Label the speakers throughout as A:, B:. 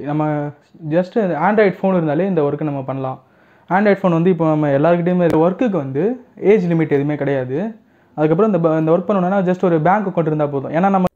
A: நம்ம just Android phone இருந்தாலே இந்த ஒர்க்கு நம்ம பண்ணலாம் ஆண்ட்ராய்ட் ஃபோன் வந்து இப்போ நம்ம எல்லாருக்கிட்டையுமே ஒர்க்குக்கு வந்து ஏஜ் லிமிட் எதுவுமே கிடையாது அதுக்கப்புறம் இந்த ப- இந்த ஒர்க் பண்ணணும்னா ஜஸ்ட் ஒரு பேங்க் அக்கௌண்ட் இருந்தால் போதும் ஏன்னா நம்ம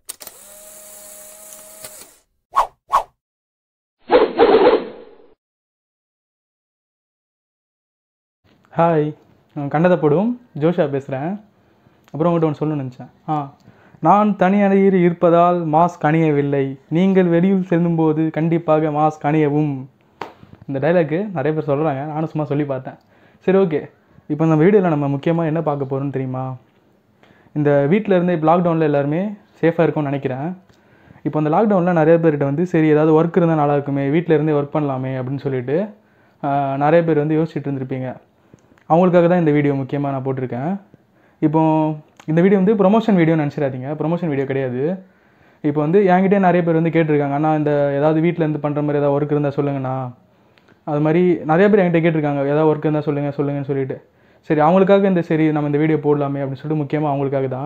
A: ஹாய் நான் கண்டதப்படும் ஜோஷா பேசுகிறேன் அப்புறம் உங்கள்கிட்ட ஒன்று சொல்லணும்னு நினச்சேன் ஆ நான் தனியறையில் இருப்பதால் மாஸ்க் அணியவில்லை நீங்கள் வெளியில் செல்லும்போது கண்டிப்பாக மாஸ்க் அணியவும் இந்த டைலாக்கு நிறைய பேர் சொல்கிறாங்க நானும் சும்மா சொல்லி பார்த்தேன் சரி ஓகே இப்போ இந்த வீடியோவில் நம்ம முக்கியமாக என்ன பார்க்க போகிறோம்னு தெரியுமா இந்த வீட்டில் இருந்தே இப்போ லாக்டவுனில் எல்லாருமே சேஃபாக இருக்கும்னு நினைக்கிறேன் இப்போ அந்த லாக்டவுனில் நிறைய பேர்கிட்ட வந்து சரி ஏதாவது ஒர்க் இருந்தால் நல்லா இருக்குமே வீட்டில் இருந்தே ஒர்க் பண்ணலாமே அப்படின்னு சொல்லிட்டு ஆஹ், நிறைய பேர் வந்து யோசிச்சுட்டு இருந்திருப்பீங்க அவங்களுக்காக தான் இந்த வீடியோ முக்கியமாக நான் போட்டிருக்கேன் இப்போ இந்த வீடியோ வந்து ப்ரொமோஷன் வீடியோன்னு நினச்சிடாதீங்க ப்ரொமோஷன் வீடியோ கிடையாது இப்போ வந்து என்கிட்டே நிறைய பேர் வந்து கேட்டிருக்காங்க அண்ணா இந்த ஏதாவது வீட்டில் இருந்து பண்ணுற மாதிரி ஏதாவது ஒர்க் இருந்தால் சொல்லுங்கண்ணா அது மாதிரி நிறைய பேர் என்கிட்ட கேட்டிருக்காங்க ஏதாவது ஒர்க் இருந்தால் சொல்லுங்கள் சொல்லுங்கன்னு சொல்லிட்டு சரி அவங்களுக்காக இந்த சரி நம்ம இந்த வீடியோ போடலாமே அப்படின்னு சொல்லிட்டு முக்கியமாக அவங்களுக்காக தான்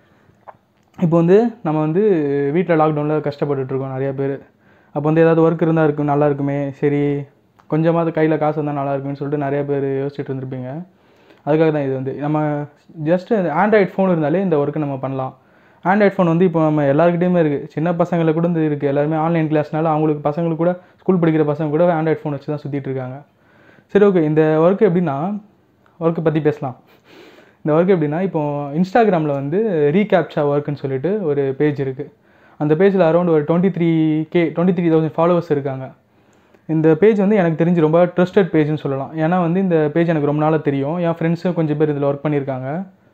A: இப்போ வந்து நம்ம வந்து வீட்டில் லாக்டவுனில் கஷ்டப்பட்டுட்டு இருக்கோம் நிறைய பேர் அப்போ வந்து ஏதாவது ஒர்க் இருந்தால் இருக்கும் நல்லா இருக்குமே சரி கொஞ்சமாவது கையில் காசு இருந்தால் நல்லா இருக்கும்னு சொல்லிட்டு நிறைய பேர் யோசிச்சுட்டு இருந்திருப்பீங்க அதுக்காக தான் இது வந்து நம்ம ஜஸ்ட் ஆண்ட்ராய்ட் ஃபோன் இருந்தாலே இந்த ஒர்க்கு நம்ம பண்ணலாம் ஆண்ட்ராய்ட் ஃபோன் வந்து இப்போ நம்ம எல்லாருக்கிட்டையுமே இருக்குது சின்ன பசங்களுக்கு கூட இந்த இருக்குது எல்லாருமே ஆன்லைன் கிளாஸ்னால அவங்களுக்கு பசங்களுக்கு கூட ஸ்கூல் படிக்கிற பசங்க கூட ஆண்ட்ராய்ட் ஃபோன் வச்சு தான் சுற்றிட்டு இருக்காங்க சரி ஓகே இந்த ஒர்க் எப்படின்னா ஒர்க்கை பற்றி பேசலாம் இந்த ஒர்க் எப்படின்னா இப்போ இன்ஸ்டாகிராமில் வந்து ரீகேப்சா ஒர்க்குன்னு சொல்லிட்டு ஒரு பேஜ் இருக்குது அந்த பேஜில் அரௌண்ட் ஒரு twenty three K twenty three thousand followers இருக்காங்க இந்த பேஜ் வந்து எனக்கு தெரிஞ்சு ரொம்ப ட்ரஸ்டட் பேஜ்னு சொல்லலாம் ஏன்னா வந்து இந்த பேஜ் எனக்கு ரொம்ப நாளாக தெரியும் என் ஃப்ரெண்ட்ஸும் கொஞ்சம் பேர் இதில் ஒர்க் பண்ணியிருக்காங்க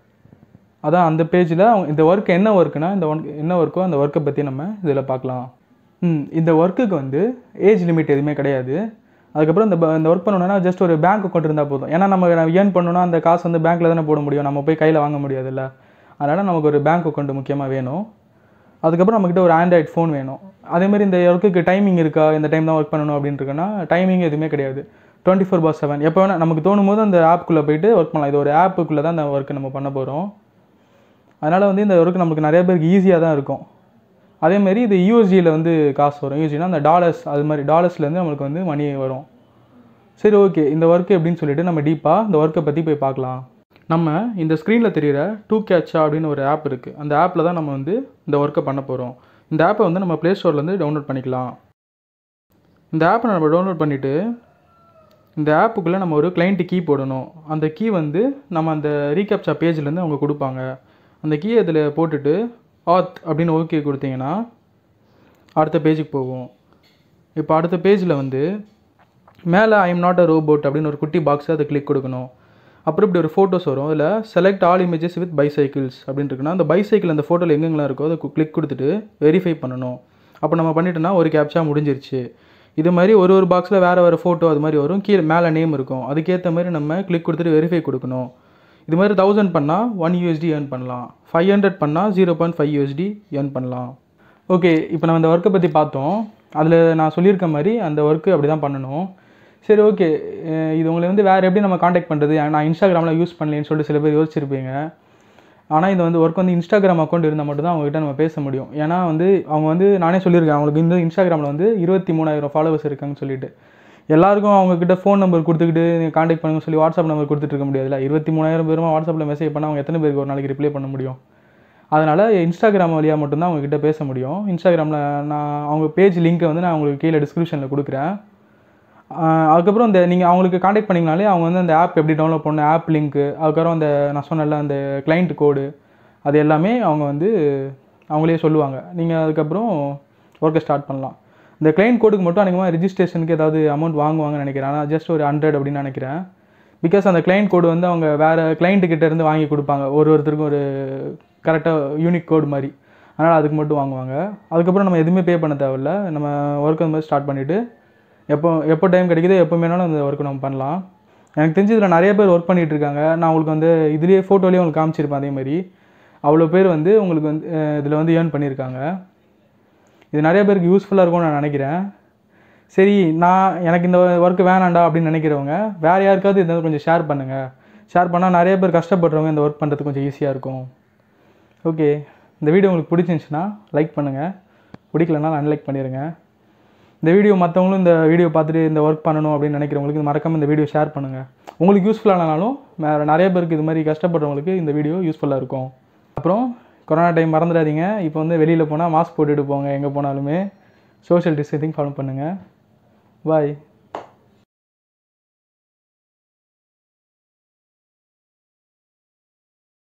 A: அதான் அந்த பேஜில் இந்த ஒர்க் என்ன ஒர்க்குனா இந்த ஒர்க் என்ன ஒர்க்கோ அந்த ஒர்க்கை பற்றி நம்ம இதில் பார்க்கலாம் ம் இந்த ஒர்க்குக்கு வந்து ஏஜ் லிமிட் எதுவுமே கிடையாது அதுக்கப்புறம் இந்த ப- இந்த ஒர்க் பண்ணணும்னா ஜஸ்ட் ஒரு பேங்க் அக்கௌண்ட் இருந்தால் போதும் ஏன்னா நம்ம ஏர்ன் பண்ணணும்னா அந்த காசு வந்து பேங்க்கில் தானே போட முடியும் நம்ம போய் கையில் வாங்க முடியாதுல்ல அதனால் நமக்கு ஒரு பேங்க் அக்கௌண்ட் முக்கியமாக வேணும் அதுக்கப்புறம் நம்மக்கிட்ட ஒரு ஆண்ட்ராய்ட் ஃபோன் வேணும் அதேமாதிரி இந்த ஒர்க்குக்கு டைமிங் இருக்கா இந்த டைம் தான் ஒர்க் பண்ணணும் அப்படின்னு இருக்குன்னா டைமிங் எதுவுமே கிடையாது டுவெண்ட்டி ஃபோர் பார் செவன் எப்போ வேணால் நமக்கு தோணும் போது அந்த ஆப்புக்குள்ளே போயிட்டு ஒர்க் பண்ணலாம் இது ஒரு ஆப்புக்குள்ளே தான் இந்த ஒர்க் நம்ம பண்ண போகிறோம் அதனால் வந்து இந்த ஒர்க் நமக்கு நிறைய பேருக்கு ஈஸியாக தான் இருக்கும் அதேமாரி இது யூஎஸ்டியில் வந்து காசு வரும் யூஎஸ்டினா அந்த டாலர்ஸ் அது மாதிரி டாலர்ஸ்லேருந்து நம்மளுக்கு வந்து மணி வரும் சரி ஓகே இந்த ஒர்க் எப்படின்னு சொல்லிட்டு நம்ம டீப்பாக இந்த ஒர்க்கை பற்றி போய் பார்க்கலாம் நம்ம இந்த ஸ்க்ரீனில் தெரிகிற டூ கேட்சா அப்படின்னு ஒரு ஆப் இருக்குது அந்த ஆப்பில் தான் நம்ம வந்து இந்த ஒர்க்கை பண்ண போகிறோம் இந்த ஆப்பை வந்து நம்ம ப்ளே ஸ்டோர்லேருந்து டவுன்லோட் பண்ணிக்கலாம் இந்த ஆப்பை நம்ம டவுன்லோட் பண்ணிவிட்டு இந்த ஆப்புக்குள்ளே நம்ம ஒரு கிளைண்ட்டு கீ போடணும் அந்த கீ வந்து நம்ம அந்த ரீகேப்சா பேஜ்லேருந்து அவங்க கொடுப்பாங்க அந்த கீ அதில் போட்டுட்டு ஆத் அப்படின்னு ஓகே கொடுத்தீங்கன்னா அடுத்த பேஜுக்கு போகும் இப்போ அடுத்த பேஜில் வந்து மேலே I am not a robot அப்படின்னு ஒரு குட்டி பாக்ஸ் அதை கிளிக் கொடுக்கணும் அப்புறம் இப்படி ஒரு ஃபோட்டோஸ் வரும் அதில் select all images with bicycles அப்படின்னு இருக்குன்னா அந்த பைசைக்கிள் அந்த ஃபோட்டோவில் எங்கெங்கெல்லாம் இருக்கோ அதை கிளிக் கொடுத்துட்டு வெரிஃபை பண்ணணும் அப்போ நம்ம பண்ணிட்டோம்னா ஒரு கேப்ச்சா முடிஞ்சிருச்சு இது மாதிரி ஒரு ஒரு பாக்ஸில் வேறு வேறு ஃபோட்டோ அது மாதிரி வரும் கீழே மேலே நேம் இருக்கும் அதுக்கேற்ற மாதிரி நம்ம கிளிக் கொடுத்துட்டு வெரிஃபை கொடுக்கணும் இது மாதிரி தௌசண்ட் பண்ணால் ஒன் யூஎஸ்டி earn பண்ணலாம் ஃபைவ் ஹண்ட்ரட் பண்ணால் zero point five USD earn பண்ணலாம் ஓகே இப்போ நம்ம இந்த ஒர்க்கை பற்றி பார்த்தோம் அதில் நான் சொல்லியிருக்க மாதிரி அந்த ஒர்க்கு அப்படி தான் பண்ணணும் சரி ஓகே இது உங்களை வந்து வேறு எப்படி நம்ம காண்டாக்ட் பண்ணுறது நான் இன்ஸ்டாகிராமில் யூஸ் பண்ணலேன்னு சொல்லிட்டு சில பேர் யோசிச்சிருப்பீங்க ஆனால் இந்த வந்து ஒர்க் வந்து இன்ஸ்டாகிராம் அக்கௌண்ட் இருந்தால் மட்டும் தான் அவங்ககிட்ட நம்ம பேச முடியும் ஏன்னா வந்து அவங்க வந்து நானே சொல்லியிருக்கேன் அவங்களுக்கு இந்த இன்ஸ்டாகிராமில் வந்து இருபத்தி மூணாயிரம் ஃபாலோவர்ஸ் இருக்காங்கன்னு சொல்லிட்டு எல்லாருக்கும் அவங்கக்கிட்ட ஃபோன் நம்பர் கொடுத்துக்கிட்டு நீங்கள் காண்டாக்ட் பண்ணுங்க சொல்லி வாட்ஸ்அப் நம்பர் கொடுத்துட்டு இருக்க முடியாதுல்ல இருபத்தி மூணாயிரம் பேருமா வாட்ஸ்அப்பில் மெசேஜ் பண்ணால் அவங்க எத்தனை பேருக்கு ஒரு நாளைக்கு ரிப்ளை பண்ண முடியும் அதனால் இன்ஸ்டாகிராம் வழியாக மட்டும்தான் அவங்கக்கிட்ட பேச முடியும் இன்ஸ்டாகிராமில் நான் அவங்க பேஜ் லிங்க்கை வந்து நான் உங்களுக்கு கீழே டிஸ்கிரிப்ஷனில் கொடுக்குறேன் ஆஹ் அதுக்கப்புறம் இந்த நீங்கள் அவங்களுக்கு காண்டாக்ட் பண்ணிங்கனாலே அவங்க வந்து அந்த ஆப் எப்படி டவுன்லோட் பண்ணணும் ஆப் லிங்க்கு அதுக்கப்புறம் அந்த நான் சொன்னல அந்த கிளைண்ட் கோடு அது எல்லாமே அவங்க வந்து அவங்களே சொல்லுவாங்க நீங்கள் அதுக்கப்புறம் ஒர்க்கை ஸ்டார்ட் பண்ணலாம் இந்த கிளைண்ட் கோடுக்கு மட்டும் அநேகமாக ரிஜிஸ்ட்ரேஷனுக்கு ஏதாவது அமௌண்ட் வாங்குவாங்கன்னு நினைக்கிறேன் ஆனால் ஜஸ்ட் ஒரு ஹண்ட்ரட் அப்படின்னு நினைக்கிறேன் பிகாஸ் அந்த கிளைண்ட் கோடு வந்து அவங்க வேறு கிளைண்ட்டு இருந்து வாங்கி கொடுப்பாங்க ஒரு ஒருத்தருக்கும் ஒரு கரெக்டாக யூனிக் கோடு மாதிரி அதனால் அதுக்கு மட்டும் வாங்குவாங்க அதுக்கப்புறம் நம்ம எதுவுமே பே பண்ண தேவையில்ல நம்ம ஒர்க் அந்த மாதிரி ஸ்டார்ட் பண்ணிவிட்டு எப்போ எப்போ டைம் கிடைக்குதோ எப்போ வேணாலும் அந்த ஒர்க் நம்ம பண்ணலாம் எனக்கு தெரிஞ்சு இதில் நிறைய பேர் ஒர்க் பண்ணிட்டு இருக்காங்க நான் உங்களுக்கு வந்து இதுலேயே ஃபோட்டோலேயே உங்களுக்கு காமிச்சிருப்பேன் அதே மாதிரி அவ்வளோ பேர் வந்து உங்களுக்கு வந்து இதில் வந்து ஏர்ன் பண்ணியிருக்காங்க இது நிறைய பேருக்கு யூஸ்ஃபுல்லாக இருக்கும்னு நான் நினைக்கிறேன் சரி நான் எனக்கு இந்த ஒர்க் வேணாண்டா அப்படின்னு நினைக்கிறவங்க வேறு யாருக்காவது இதை கொஞ்சம் ஷேர் பண்ணுங்கள் ஷேர் பண்ணால் நிறைய பேர் கஷ்டப்படுறவங்க இந்த ஒர்க் பண்ணுறதுக்கு கொஞ்சம் ஈஸியாக இருக்கும் ஓகே இந்த வீடியோ உங்களுக்கு பிடிச்சிருந்துச்சுன்னா லைக் பண்ணுங்கள் பிடிக்கலனா அன்லைக் பண்ணிடுங்க இந்த வீடியோ மற்றவங்களும் இந்த வீடியோ பார்த்துட்டு இந்த ஒர்க் பண்ணணும் அப்படின்னு நினைக்கிறவங்களுக்கு மறக்காமல் இந்த வீடியோ ஷேர் பண்ணுங்கள் உங்களுக்கு யூஸ்ஃபுல்லானாலும் வேறு நிறைய பேருக்கு இது மாதிரி கஷ்டப்படுறவங்களுக்கு இந்த வீடியோ யூஸ்ஃபுல்லாக இருக்கும் அப்புறம் கொரோனா டைம் மறந்துடாதீங்க இப்போ வந்து வெளியில் போனால் மாஸ்க் போட்டுட்டு போங்க எங்கே போனாலுமே சோஷியல் டிஸ்டன்சிங் ஃபாலோ பண்ணுங்கள் பாய்